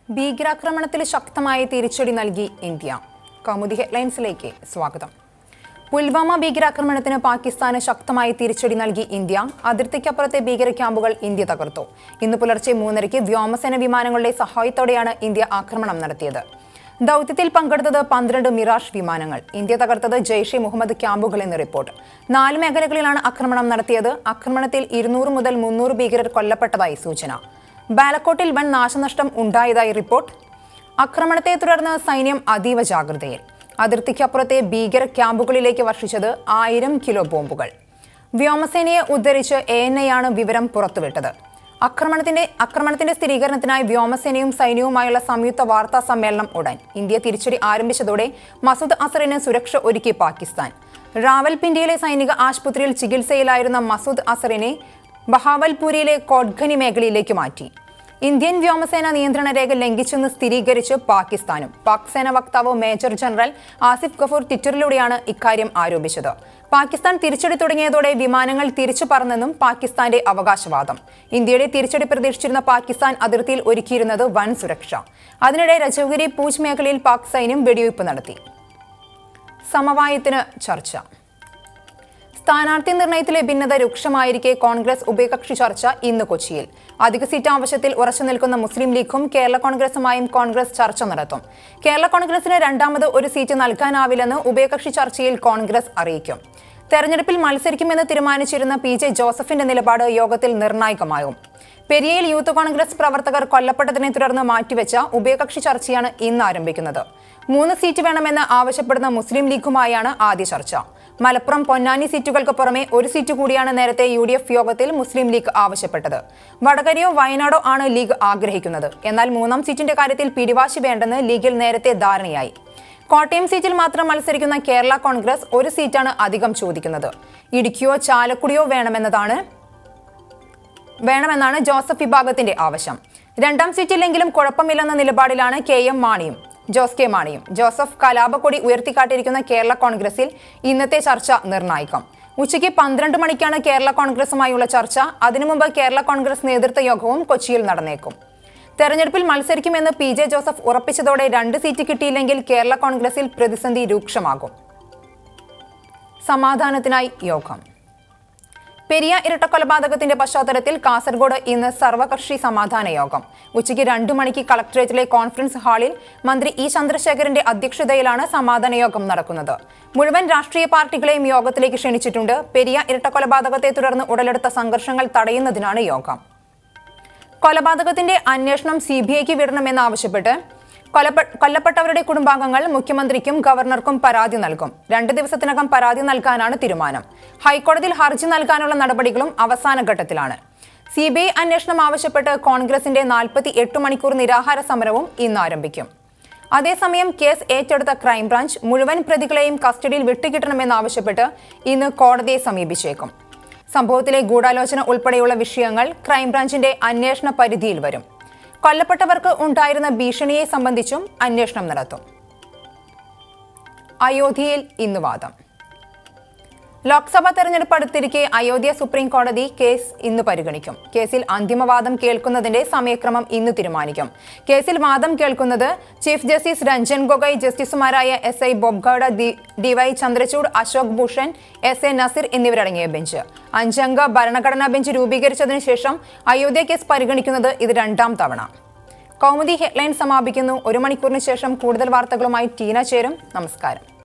ഭീകരാക്രമണത്തിൽ ശക്തമായ തിരിച്ചടി നൽകി ഇന്ത്യ കൗമുദി ഹെഡ്ലൈൻസിലേക്ക് സ്വാഗതം പുൽവാമ ഭീകരാക്രമണത്തിന് പാകിസ്ഥാന് ശക്തമായ തിരിച്ചടി നൽകി ഇന്ത്യ അതിർത്തിക്കപ്പുറത്തെ ഭീകര ക്യാമ്പുകൾ ഇന്ത്യ തകർത്തു ഇന്ന് പുലർച്ചെ മൂന്നരയ്ക്ക് വ്യോമസേന വിമാനങ്ങളുടെ സഹായത്തോടെയാണ് ഇന്ത്യ ആക്രമണം നടത്തിയത് ദൗത്യത്തിൽ പങ്കെടുത്തത് പന്ത്രണ്ട് മിറാഷ് വിമാനങ്ങൾ ഇന്ത്യ തകർത്തത് ജെയ്ഷെ മുഹമ്മദ് ക്യാമ്പുകൾ എന്ന് റിപ്പോർട്ട് നാല് മേഖലകളിലാണ് ആക്രമണം നടത്തിയത് ആക്രമണത്തിൽ ഇരുന്നൂറ് മുതൽ മുന്നൂറ് ഭീകരർ കൊല്ലപ്പെട്ടതായി സൂചന ബാലക്കോട്ടിൽ വൻ നാശനഷ്ടം ഉണ്ടായതായി റിപ്പോർട്ട് ആക്രമണത്തെ തുടർന്ന് സൈന്യം അതീവ ജാഗ്രതയിൽ അതിർത്തിക്കപ്പുറത്തെ ഭീകര ക്യാമ്പുകളിലേക്ക് വർഷിച്ചത് ആയിരം കിലോ ബോംബുകൾ വ്യോമസേനയെ ഉദ്ധരിച്ച് എ എൻ ഐ ആണ് വിവരം പുറത്തുവിട്ടത് ആക്രമണത്തിന്റെ ആക്രമണത്തിന്റെ സ്ഥിരീകരണത്തിനായി വ്യോമസേനയും സൈന്യവുമായുള്ള സംയുക്ത വാർത്താ സമ്മേളനം ഉടൻ ഇന്ത്യ തിരിച്ചടി ആരംഭിച്ചതോടെ മസൂദ് അസറിന് സുരക്ഷ ഒരുക്കി പാകിസ്ഥാൻ റാവൽപിണ്ടിയിലെ സൈനിക ആശുപത്രിയിൽ ചികിത്സയിലായിരുന്ന മസൂദ് അസറിനെ ബഹാവൽപൂരിലെ കോട്ഖനി മേഖലയിലേക്ക് മാറ്റി ഇന്ത്യൻ വ്യോമസേന നിയന്ത്രണ രേഖ ലംഘിച്ചെന്ന് സ്ഥിരീകരിച്ച് പാകിസ്ഥാനും പാക് സേന വക്താവ് മേജർ ജനറൽ ആസിഫ് ഗഫൂർ ട്വിറ്ററിലൂടെയാണ് ഇക്കാര്യം ആരോപിച്ചത് പാകിസ്ഥാൻ തിരിച്ചടി തുടങ്ങിയതോടെ വിമാനങ്ങൾ തിരിച്ചു പറന്നെന്നും പാകിസ്ഥാന്റെ അവകാശവാദം ഇന്ത്യയുടെ തിരിച്ചടി പ്രതീക്ഷിച്ചിരുന്ന പാകിസ്ഥാൻ അതിർത്തിയിൽ ഒരുക്കിയിരുന്നത് വൻ സുരക്ഷ അതിനിടെ രജൌഗിരി പൂജ് മേഖലയിൽ പാക് സൈന്യം വെടിവയ്പ് നടത്തി സമവായത്തിന് ചർച്ച സ്ഥാനാർത്ഥി നിർണയത്തിലെ ഭിന്നത രൂക്ഷമായിരിക്കെ കോൺഗ്രസ് ഉഭയകക്ഷി ചർച്ച ഇന്ന് കൊച്ചിയിൽ അധിക സീറ്റ് ആവശ്യത്തിൽ ഉറച്ചു നിൽക്കുന്ന മുസ്ലിം ലീഗും കേരള കോൺഗ്രസുമായും കോൺഗ്രസ് ചർച്ച നടത്തും കേരള കോൺഗ്രസിന് രണ്ടാമത് ഒരു സീറ്റ് നൽകാനാവില്ലെന്ന് ഉഭയകക്ഷി ചർച്ചയിൽ കോൺഗ്രസ് അറിയിക്കും തെരഞ്ഞെടുപ്പിൽ മത്സരിക്കുമെന്ന് തീരുമാനിച്ചിരുന്ന പി ജെ ജോസഫിന്റെ നിലപാട് യോഗത്തിൽ നിർണായകമാകും പെരിയയിൽ യൂത്ത് കോൺഗ്രസ് പ്രവർത്തകർ കൊല്ലപ്പെട്ടതിനെ തുടർന്ന് മാറ്റിവെച്ച ഉഭയകക്ഷി ചർച്ചയാണ് ഇന്ന് ആരംഭിക്കുന്നത് മൂന്ന് സീറ്റ് വേണമെന്ന് ആവശ്യപ്പെടുന്ന മുസ്ലിം ലീഗുമായാണ് ആദ്യ ചർച്ച മലപ്പുറം പൊന്നാനി സീറ്റുകൾക്ക് പുറമെ ഒരു സീറ്റ് കൂടിയാണ് നേരത്തെ യു ഡി എഫ് യോഗത്തിൽ മുസ്ലിം ലീഗ് ആവശ്യപ്പെട്ടത് വടകരയോ വയനാടോ ആണ് ലീഗ് ആഗ്രഹിക്കുന്നത് എന്നാൽ മൂന്നാം സീറ്റിന്റെ കാര്യത്തിൽ പിടിവാശി വേണ്ടെന്ന് ലീഗിൽ നേരത്തെ ധാരണയായി കോട്ടയം സീറ്റിൽ മാത്രം മത്സരിക്കുന്ന കേരള കോൺഗ്രസ് ഒരു സീറ്റാണ് അധികം ചോദിക്കുന്നത് ഇടുക്കിയോ ചാലക്കുടിയോ വേണമെന്നതാണ് വേണമെന്നാണ് ജോസഫ് വിഭാഗത്തിന്റെ ആവശ്യം രണ്ടാം സീറ്റില്ലെങ്കിലും കുഴപ്പമില്ലെന്ന നിലപാടിലാണ് കെ എം മാണിയും ജോസ് കെ മാണിയും ജോസഫ് കലാപക്കൊടി ഉയർത്തിക്കാട്ടിയിരിക്കുന്ന കേരള കോൺഗ്രസിൽ ഇന്നത്തെ ചർച്ച നിർണായകം ഉച്ചയ്ക്ക് പന്ത്രണ്ട് മണിക്കാണ് കേരള കോൺഗ്രസുമായുള്ള ചർച്ച അതിനു മുമ്പ് കേരള കോൺഗ്രസ് നേതൃത്വ യോഗവും കൊച്ചിയിൽ നടന്നേക്കും തെരഞ്ഞെടുപ്പിൽ മത്സരിക്കുമെന്ന് പി ജെ ജോസഫ് ഉറപ്പിച്ചതോടെ രണ്ട് സീറ്റ് കിട്ടിയില്ലെങ്കിൽ കേരള കോൺഗ്രസിൽ പ്രതിസന്ധി രൂക്ഷമാകും സമാധാനത്തിനായി യോഗം പെരിയ ഇരട്ടക്കൊലപാതകത്തിന്റെ പശ്ചാത്തലത്തിൽ കാസർഗോഡ് ഇന്ന് സർവകക്ഷി സമാധാന യോഗം ഉച്ചയ്ക്ക് രണ്ടു മണിക്ക് കളക്ടറേറ്റിലെ കോൺഫറൻസ് ഹാളിൽ മന്ത്രി ഇ ചന്ദ്രശേഖരന്റെ അധ്യക്ഷതയിലാണ് സമാധാന യോഗം നടക്കുന്നത് മുഴുവൻ രാഷ്ട്രീയ പാർട്ടികളെയും യോഗത്തിലേക്ക് ക്ഷണിച്ചിട്ടുണ്ട് പെരിയ ഇരട്ടക്കൊലപാതകത്തെ തുടർന്ന് ഉടലെടുത്ത സംഘർഷങ്ങൾ തടയുന്നതിനാണ് യോഗം കൊലപാതകത്തിന്റെ അന്വേഷണം സി ബി ഐക്ക് വിടണമെന്നാവശ്യപ്പെട്ട് കൊലപ്പെ കൊല്ലപ്പെട്ടവരുടെ കുടുംബാംഗങ്ങൾ മുഖ്യമന്ത്രിക്കും ഗവർണർക്കും പരാതി നൽകും രണ്ട് ദിവസത്തിനകം പരാതി നൽകാനാണ് തീരുമാനം ഹൈക്കോടതിയിൽ ഹർജി നൽകാനുള്ള നടപടികളും അവസാന ഘട്ടത്തിലാണ് സി ബി ഐ അന്വേഷണം ആവശ്യപ്പെട്ട് കോൺഗ്രസിന്റെ നാൽപ്പത്തി എട്ട് മണിക്കൂർ നിരാഹാര സമരവും ഇന്ന് ആരംഭിക്കും അതേസമയം കേസ് ഏറ്റെടുത്ത ക്രൈംബ്രാഞ്ച് മുഴുവൻ പ്രതികളെയും കസ്റ്റഡിയിൽ വിട്ടുകിട്ടണമെന്നാവശ്യപ്പെട്ട് ഇന്ന് കോടതിയെ സമീപിച്ചേക്കും സംഭവത്തിലെ ഗൂഢാലോചന ഉൾപ്പെടെയുള്ള വിഷയങ്ങൾ ക്രൈംബ്രാഞ്ചിന്റെ അന്വേഷണ പരിധിയിൽ വരും കൊല്ലപ്പെട്ടവർക്ക് ഉണ്ടായിരുന്ന ഭീഷണിയെ സംബന്ധിച്ചും അന്വേഷണം നടത്തും അയോധ്യയിൽ ഇന്ന് വാദം ലോക്സഭാ തെരഞ്ഞെടുപ്പ് അടുത്തിരിക്കെ അയോധ്യ സുപ്രീം കോടതി കേസ് ഇന്ന് പരിഗണിക്കും കേസിൽ അന്തിമവാദം കേൾക്കുന്നതിന്റെ സമയക്രമം ഇന്ന് തീരുമാനിക്കും കേസിൽ വാദം കേൾക്കുന്നത് ചീഫ് ജസ്റ്റിസ് രഞ്ജൻ ഗൊഗോയ് ജസ്റ്റിസുമാരായ എസ് ഐ ബൊബ്ഗൌഡ D Y Chandrachud Ashok Bhushan S A Nazeer എന്നിവരടങ്ങിയ ബെഞ്ച് അഞ്ചംഗ ഭരണഘടനാ ബെഞ്ച് രൂപീകരിച്ചതിനു ശേഷം അയോധ്യ കേസ് പരിഗണിക്കുന്നത് ഇത് രണ്ടാം തവണ കൗമുദി ഹെഡ്ലൈൻ സമാപിക്കുന്നു ഒരു മണിക്കൂറിന് ശേഷം കൂടുതൽ വാർത്തകളുമായി ടീന ചേരും നമസ്കാരം